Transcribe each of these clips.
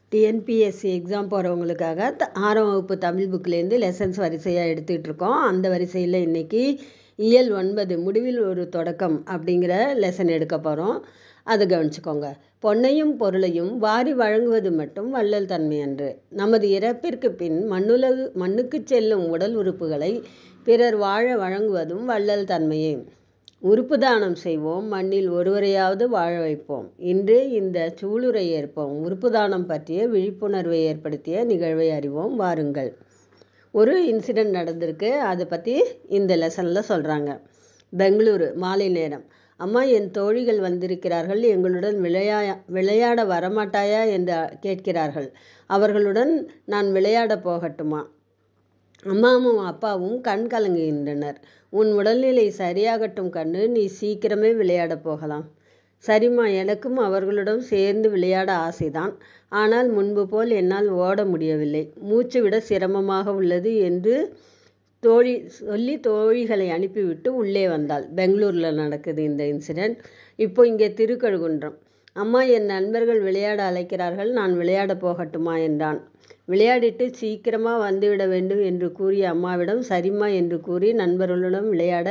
TNPSC exam போகிறவங்களுக்காக த ஆறாம் வகுப்பு Tamil புக்லேருந்து lessons வரிசையாக எடுத்துகிட்டு இருக்கோம் அந்த வரிசையில் இன்றைக்கி இயல் ஒன்பது முடிவில் ஒரு தொடக்கம் அப்படிங்கிற லெசன் எடுக்க போகிறோம் அதை கவனிச்சுக்கோங்க பொன்னையும் பொருளையும் வாரி வழங்குவது மட்டும் வள்ளல் தன்மை அன்று நமது இறப்பிற்கு பின் மண்ணுலகு மண்ணுக்குச் செல்லும் உடல் உறுப்புகளை பிறர் வாழ வழங்குவதும் வள்ளல் தன்மையே உறுப்பு தானம் செய்வோம் மண்ணில் ஒருவரையாவது வாழ வைப்போம் இன்று இந்த சூளுரை ஏற்போம் உறுப்பு தானம் பற்றிய விழிப்புணர்வை ஏற்படுத்திய நிகழ்வை அறிவோம் வாருங்கள் ஒரு இன்சிடெண்ட் நடந்திருக்கு அதை பற்றி இந்த லெசனில் சொல்கிறாங்க பெங்களூரு மாலை நேரம் அம்மா என் தோழிகள் வந்திருக்கிறார்கள் எங்களுடன் விளையா விளையாட வரமாட்டாயா என்று கேட்கிறார்கள் அவர்களுடன் நான் விளையாட போகட்டுமா அம்மாவும் அப்பாவும் கண் கலங்குகின்றனர் உன் உடல்நிலை சரியாகட்டும் கண்ணு நீ சீக்கிரமே விளையாட போகலாம் சரிம்மா எனக்கும் அவர்களுடன் சேர்ந்து விளையாட ஆசைதான் ஆனால் முன்பு போல் என்னால் ஓட முடியவில்லை மூச்சு விட சிரமமாக உள்ளது என்று தோழி சொல்லி தோழிகளை அனுப்பிவிட்டு உள்ளே வந்தாள் பெங்களூரில் நடக்குது இந்த இன்சிடெண்ட் இப்போ இங்கே திருக்கழுகுன்றம் அம்மா என் நண்பர்கள் விளையாட அழைக்கிறார்கள் நான் விளையாட போகட்டுமா என்றான் விளையாடிட்டு சீக்கிரமாக வந்துவிட வேண்டும் என்று கூறிய அம்மாவிடம் சரிம்மா என்று கூறி நண்பர்களுடன் விளையாட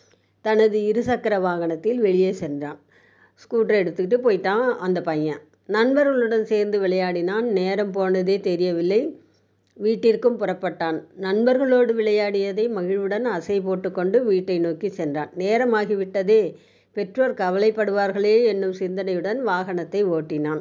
தனது இருசக்கர வாகனத்தில் வெளியே சென்றான் ஸ்கூட்டர் எடுத்துக்கிட்டு போயிட்டான் அந்த பையன் நண்பர்களுடன் சேர்ந்து விளையாடினான் நேரம் போனதே தெரியவில்லை வீட்டிற்கும் புறப்பட்டான் நண்பர்களோடு விளையாடியதை மகிழ்வுடன் அசை போட்டுக்கொண்டு வீட்டை நோக்கி சென்றான் நேரமாகிவிட்டதே பெற்றோர் கவலைப்படுவார்களே என்னும் சிந்தனையுடன் வாகனத்தை ஓட்டினான்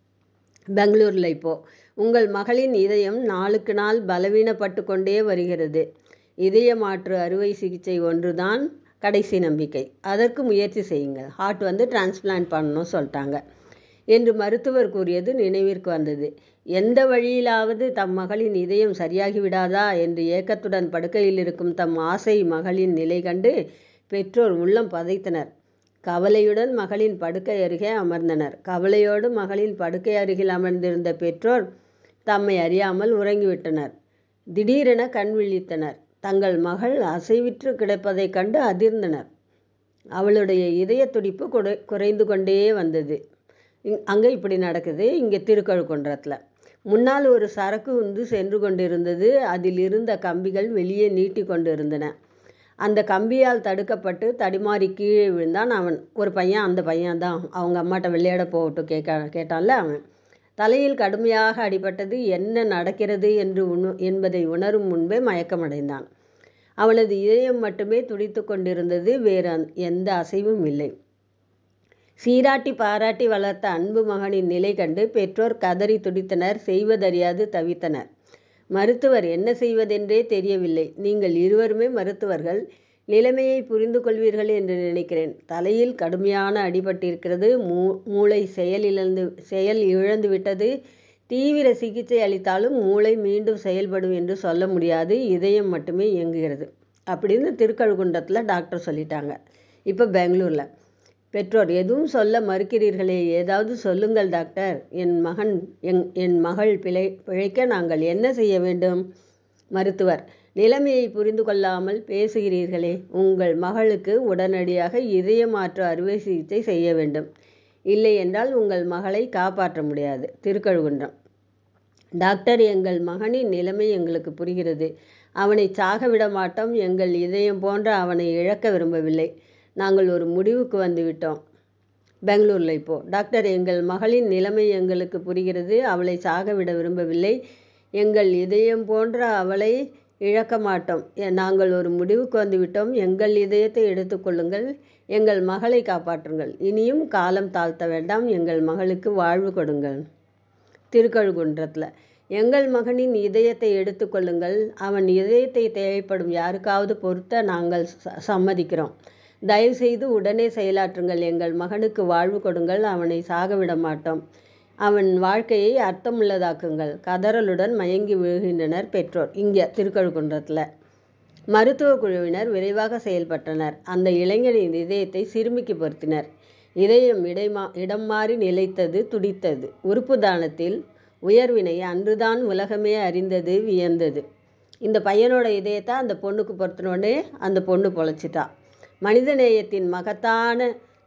பெங்களூரில் இப்போது உங்கள் மகளின் இதயம் நாளுக்கு நாள் பலவீனப்பட்டு கொண்டே வருகிறது இதய மாற்று அறுவை சிகிச்சை ஒன்றுதான் கடைசி நம்பிக்கை அதற்கு முயற்சி செய்யுங்கள் ஹார்ட் வந்து டிரான்ஸ்பிளான்ட் பண்ணணும் சொல்லிட்டாங்க என்று மருத்துவர் கூறியது நினைவிற்கு வந்தது எந்த வழியிலாவது தம் மகளின் இதயம் சரியாகி விடாதா என்று ஏக்கத்துடன் படுக்கையில் இருக்கும் தம் ஆசை மகளின் நிலை கண்டு பெற்றோர் உள்ளம் பதைத்தனர் கவலையுடன் மகளின் படுக்கை அருகே அமர்ந்தனர் கவலையோடு மகளின் படுக்கை அருகில் அமர்ந்திருந்த பெற்றோர் தம்மை அறியாமல் உறங்கிவிட்டனர் திடீரென கண் விழித்தனர் தங்கள் மகள் அசைவிற்று கிடப்பதைக் கண்டு அதிர்ந்தனர் அவளுடைய இதய துடிப்பு குறை குறைந்து கொண்டே வந்தது அங்கே இப்படி நடக்குது இங்கே திருக்கழுக்குன்றத்தில் முன்னால் ஒரு சரக்கு உந்து சென்று கொண்டிருந்தது அதில் இருந்த கம்பிகள் வெளியே நீட்டி கொண்டு இருந்தன அந்த கம்பியால் தடுக்கப்பட்டு தடிமாறி கீழே விழுந்தான் அவன் ஒரு பையன் அந்த பையன் தான் அவங்க அம்மாட்ட விளையாட போகட்டும் கேட்க கேட்டான்ல அவன் தலையில் கடுமையாக அடிபட்டது என்ன நடக்கிறது என்று உண என்பதை உணரும் முன்பே மயக்கமடைந்தான் அவனது இதயம் மட்டுமே துடித்து கொண்டிருந்தது வேறு எந்த அசைவும் இல்லை சீராட்டி பாராட்டி வளர்த்த அன்பு மகனின் நிலை கண்டு பெற்றோர் கதறி துடித்தனர் செய்வதறியாது தவித்தனர் மருத்துவர் என்ன செய்வதென்றே தெரியவில்லை நீங்கள் இருவருமே மருத்துவர்கள் நிலைமையை புரிந்து கொள்வீர்கள் என்று நினைக்கிறேன் தலையில் கடுமையான அடிபட்டிருக்கிறது மூ மூளை செயலிழந்து செயல் இழந்து விட்டது தீவிர சிகிச்சை அளித்தாலும் மூளை மீண்டும் செயல்படும் என்று சொல்ல முடியாது இதயம் மட்டுமே இயங்குகிறது அப்படின்னு திருக்கழுகுன்றத்தில் டாக்டர் சொல்லிட்டாங்க இப்போ பெங்களூரில் பெற்றோர் எதுவும் சொல்ல மறுக்கிறீர்களே ஏதாவது சொல்லுங்கள் டாக்டர் என் மகன் என் என் மகள் பிழை பிழைக்க நாங்கள் என்ன செய்ய வேண்டும் மருத்துவர் நிலைமையை புரிந்து கொள்ளாமல் பேசுகிறீர்களே உங்கள் மகளுக்கு உடனடியாக இதய மாற்று அறுவை சிகிச்சை செய்ய வேண்டும் இல்லை என்றால் உங்கள் மகளை காப்பாற்ற முடியாது திருக்கழுகுன்றம் டாக்டர் எங்கள் மகனின் நிலைமை எங்களுக்கு புரிகிறது அவனை சாக விட மாட்டோம் எங்கள் இதயம் போன்ற அவனை இழக்க விரும்பவில்லை நாங்கள் ஒரு முடிவுக்கு வந்து விட்டோம் பெங்களூரில் இப்போது டாக்டர் எங்கள் மகளின் நிலைமை எங்களுக்கு புரிகிறது அவளை சாக விட விரும்பவில்லை எங்கள் இதயம் போன்ற அவளை இழக்க மாட்டோம் நாங்கள் ஒரு முடிவுக்கு வந்து விட்டோம் எங்கள் இதயத்தை எடுத்துக்கொள்ளுங்கள் எங்கள் மகளை காப்பாற்றுங்கள் இனியும் காலம் தாழ்த்த வேண்டாம் எங்கள் மகளுக்கு வாழ்வு கொடுங்கள் திருக்கழுகுன்றத்தில் எங்கள் மகனின் இதயத்தை எடுத்துக்கொள்ளுங்கள் அவன் இதயத்தை தேவைப்படும் யாருக்காவது பொறுத்த நாங்கள் சம்மதிக்கிறோம் தயவுசெய்து உடனே செயலாற்றுங்கள் எங்கள் மகனுக்கு வாழ்வு கொடுங்கள் அவனை சாக விட மாட்டோம் அவன் வாழ்க்கையை அர்த்தமுள்ளதாக்குங்கள் கதறலுடன் மயங்கி விழுகின்றனர் பெற்றோர் இங்கே திருக்கழுக்குன்றத்தில் மருத்துவ குழுவினர் விரைவாக செயல்பட்டனர் அந்த இளைஞனின் இதயத்தை சிறுமிக்கு பொருத்தினர் இதயம் இடைமா இடம் மாறி நிலைத்தது துடித்தது உறுப்பு தானத்தில் உயர்வினை அன்றுதான் உலகமே அறிந்தது வியந்தது இந்த பையனோட இதயத்தை அந்த பொண்ணுக்கு பொருத்தினோடனே அந்த பொண்ணு பொழைச்சிட்டா மனிதநேயத்தின் மகத்தான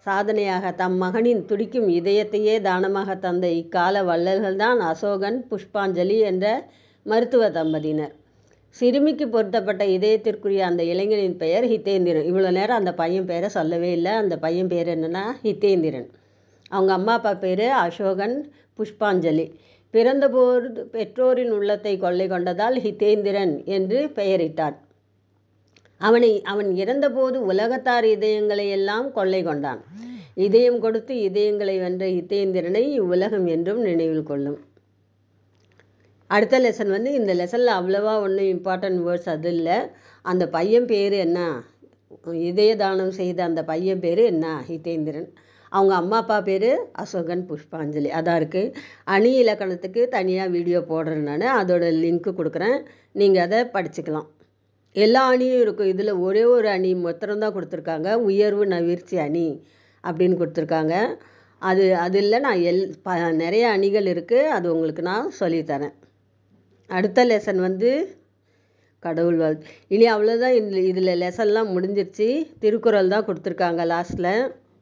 சாதனையாக தம் மகனின் துடிக்கும் இதயத்தையே தானமாக தந்த இக்கால வள்ளல்கள்தான் அசோகன் புஷ்பாஞ்சலி என்ற மருத்துவ தம்பதியினர் சிறுமிக்கு பொருத்தப்பட்ட இதயத்திற்குரிய அந்த இளைஞனின் பெயர் ஹிதேந்திரன் இவ்வளோ நேரம் அந்த பையன் பேரை சொல்லவே இல்லை அந்த பையன் பேர் என்னென்னா ஹிதேந்திரன் அவங்க அம்மா அப்பா பேர் அசோகன் புஷ்பாஞ்சலி பிறந்தபோது பெற்றோரின் உள்ளத்தை கொள்ளை கொண்டதால் ஹிதேந்திரன் என்று பெயரிட்டான் அவனை அவன் இறந்தபோது உலகத்தார் இதயங்களை எல்லாம் கொள்ளை கொண்டான் இதயம் கொடுத்து இதயங்களை வென்ற ஹிதேந்திரனை இவ்வுலகம் என்றும் நினைவில் கொள்ளும் அடுத்த லெசன் வந்து இந்த லெசனில் அவ்வளோவா ஒன்றும் இம்பார்ட்டன்ட் வேர்ட்ஸ் அது இல்லை அந்த பையன் பேர் என்ன இதய தானம் செய்த அந்த பையன் பேர் என்ன ஹிதேந்திரன் அவங்க அம்மா அப்பா பேர் அசோகன் புஷ்பாஞ்சலி அதான் இருக்குது அணி இலக்கணத்துக்கு தனியாக வீடியோ போடுறேன் நான் அதோட லிங்க்கு கொடுக்குறேன் நீங்கள் அதை படிச்சுக்கலாம் எல்லா அணியும் இருக்கும் இதில் ஒரே ஒரு அணி மொத்தம் கொடுத்துருக்காங்க உயர்வு நவிர்ச்சி அணி அப்படின்னு கொடுத்துருக்காங்க அது அது இல்லை நான் எல் ப நிறைய அணிகள் இருக்குது அது உங்களுக்கு நான் சொல்லித்தரேன் அடுத்த லெசன் வந்து கடவுள் வாழ் இனி அவ்வளோதான் இதில் இதில் லெசன்லாம் முடிஞ்சிருச்சு திருக்குறள் தான் கொடுத்துருக்காங்க லாஸ்ட்டில்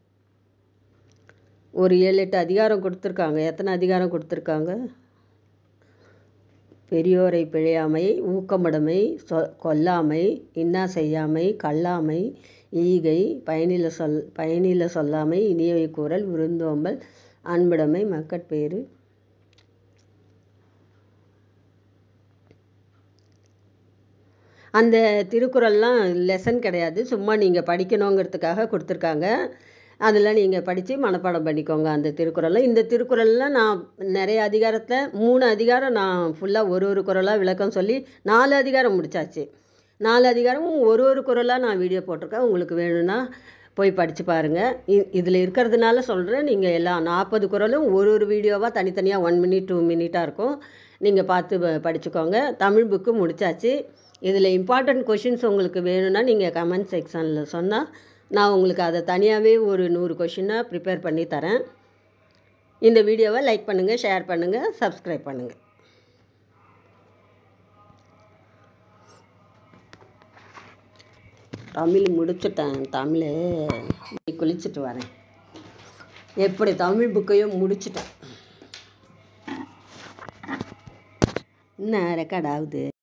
ஒரு ஏழு எட்டு அதிகாரம் கொடுத்துருக்காங்க எத்தனை அதிகாரம் கொடுத்துருக்காங்க பெரியோரை பிழையாமை ஊக்கமடமை சொ கொல்லாமை இன்னா செய்யாமை கல்லாமை ஈகை பயனில சொல் பயனில சொல்லாமை இனியவை கூறல் விருந்தோம்பல் அன்புடைமை மக்கட்பேறு அந்த திருக்குறள்லாம் லெசன் கிடையாது சும்மா நீங்கள் படிக்கணுங்கிறதுக்காக கொடுத்துருக்காங்க அதில் நீங்கள் படித்து மனப்பாடம் பண்ணிக்கோங்க அந்த திருக்குறளில் இந்த திருக்குறளில் நான் நிறைய அதிகாரத்தில் மூணு அதிகாரம் நான் ஃபுல்லாக ஒரு ஒரு குரலாக விளக்கம் சொல்லி நாலு அதிகாரம் முடித்தாச்சு நாலு அதிகாரமும் ஒரு ஒரு குரலாக நான் வீடியோ போட்டிருக்கேன் உங்களுக்கு வேணும்னா போய் படித்து பாருங்கள் இதில் இருக்கிறதுனால சொல்கிறேன் நீங்கள் எல்லாம் நாற்பது குரலும் ஒரு ஒரு வீடியோவாக தனித்தனியாக ஒன் மினிட் டூ மினிட்டாக இருக்கும் நீங்கள் பார்த்து படிச்சுக்கோங்க தமிழ் புக்கு முடித்தாச்சு இதில் இம்பார்ட்டண்ட் கொஷின்ஸ் உங்களுக்கு வேணும்னா நீங்கள் கமெண்ட் செக்ஷனில் சொன்னால் நான் உங்களுக்கு அதை தனியாகவே ஒரு நூறு கொஷினாக ப்ரிப்பேர் பண்ணி தரேன் இந்த வீடியோவை லைக் பண்ணுங்கள் ஷேர் பண்ணுங்கள் சப்ஸ்கிரைப் பண்ணுங்கள் தமிழ் முடிச்சுட்டேன் தமிழ் குளிச்சுட்டு வரேன் எப்படி தமிழ் புக்கையும் முடிச்சுட்டேன் என்ன ரெக்கார்ட் ஆகுது